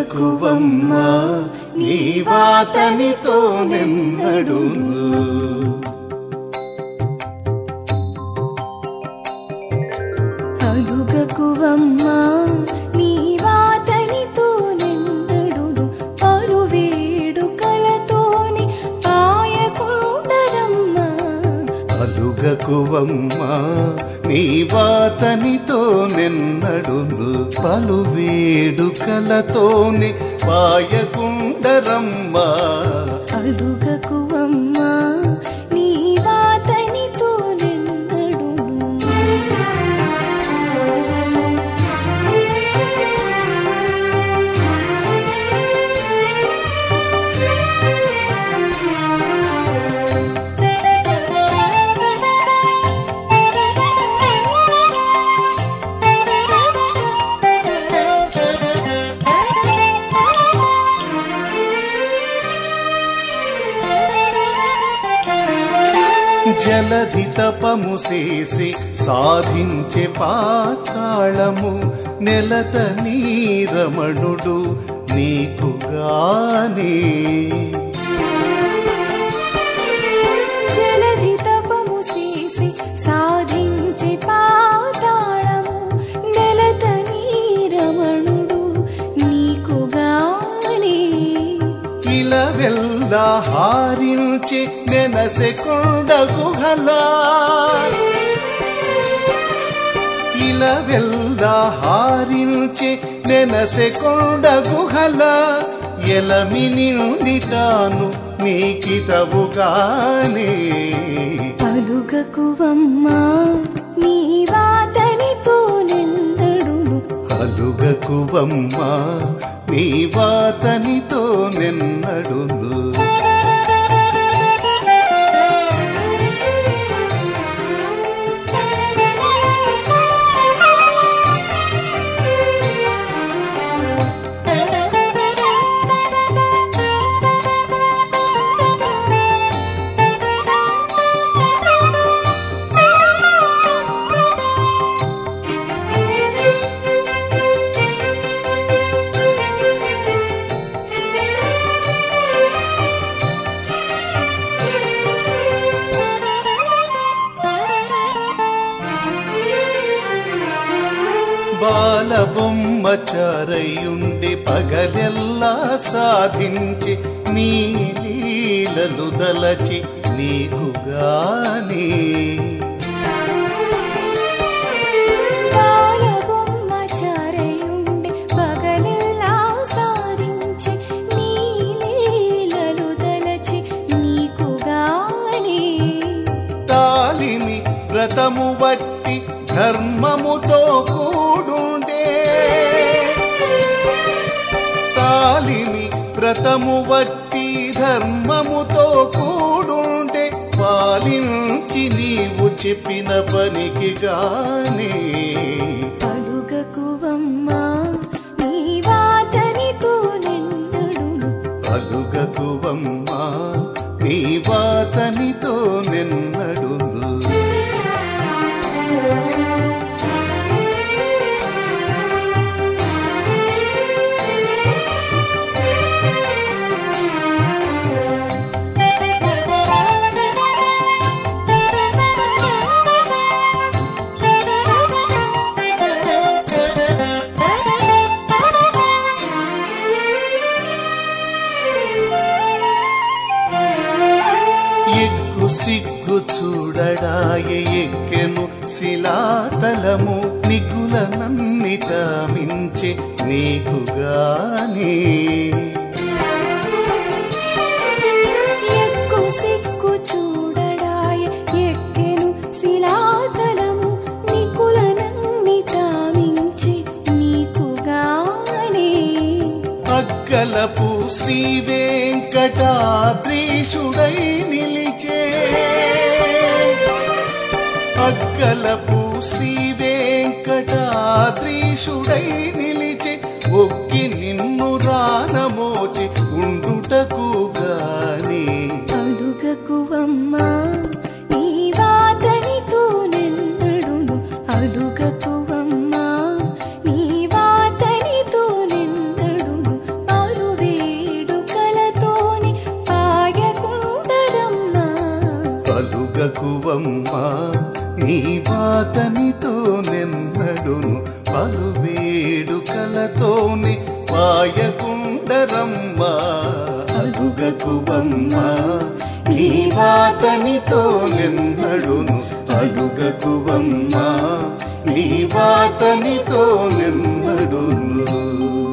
అలుగకువమ్మా నీవాతనితో నిన్నడును అలుగకువమ్మా నీవాతనితో నిన్నడును పలు వేడుకలతోని పాయకుండరమ్మా అలుగకువమ్మా నీవాతనితో నిన్నడును పలు వేడుకలతోని పాయకుండరమ్మా అలుగకువమ్మా నీవాతనితో నిన్నడును జలధి తపము చేసి సాధించే పాతాళము నెలత నీరమణుడు నీకుగానే జలధి తపము చేసి సాధించి పాతాళము నెలత నీరమణుడు నీకుగానే ఇలా వెళ్ళా హారించి నెనసె కొండ గుహలా ఇలా వెళ్ళా హారించి నెనసె కొండ గుహల ఎలమి నిండి తాను నీకితవుగానే అలుగకువమ్మా నీవాతనితో నిన్నడును అలుగకువమ్మా నీవాతనితో నిన్నడును బాలబొమ్మ చారయుండి పగలెల్లా సాధించి నీ లీలలు దలచి నీకుగానే బాలబొమ్మ చారయుండి పగలెల్లా సాధించి నీ లీలలు దలచి నీకుగానే తాలిమి వ్రతము వట్టి ధర్మముతో కూడుండే తాలిమి వ్రతము వట్టి ధర్మముతో కూడుండే పాలించి నీవు చెప్పిన పనికి గానే అలుగకువమ్మా నీవాతనితో నిన్నడును అలుగకువమ్మా నీవాతనితో నిన్నడును ఎగ్గు సిగ్గు చూడడాయ ఎక్కెను శిలాతలము నిగుల నన్నిట మించి నీకుగానే ఎక్కు సిక్కు చూడడాయ ఎక్కెను శిలాతలము నికులనన్నిట మించి నీకుగానే అగ్గలపు శ్రీ వెంకటాద్రీషుడై నిలిచే అగ్గలపు శ్రీ వెంకటాద్రీషుడై నిలిచే ఒక్కి నిన్ను రానమోచి ఉండుటకు గాని అలుగకువమ్మా నీవాతనితో నిన్నడును అలుగకువమ్మా నీవాతనితో నిన్నడును వాతనితో నిన్నడును పలు వేడుకలతోని పాయకుండరమ్మ అడుగకువమ్మ నీ వాతనితో నిన్నడును అడుగకువమ్మ నీ వాతనితో నిన్నడును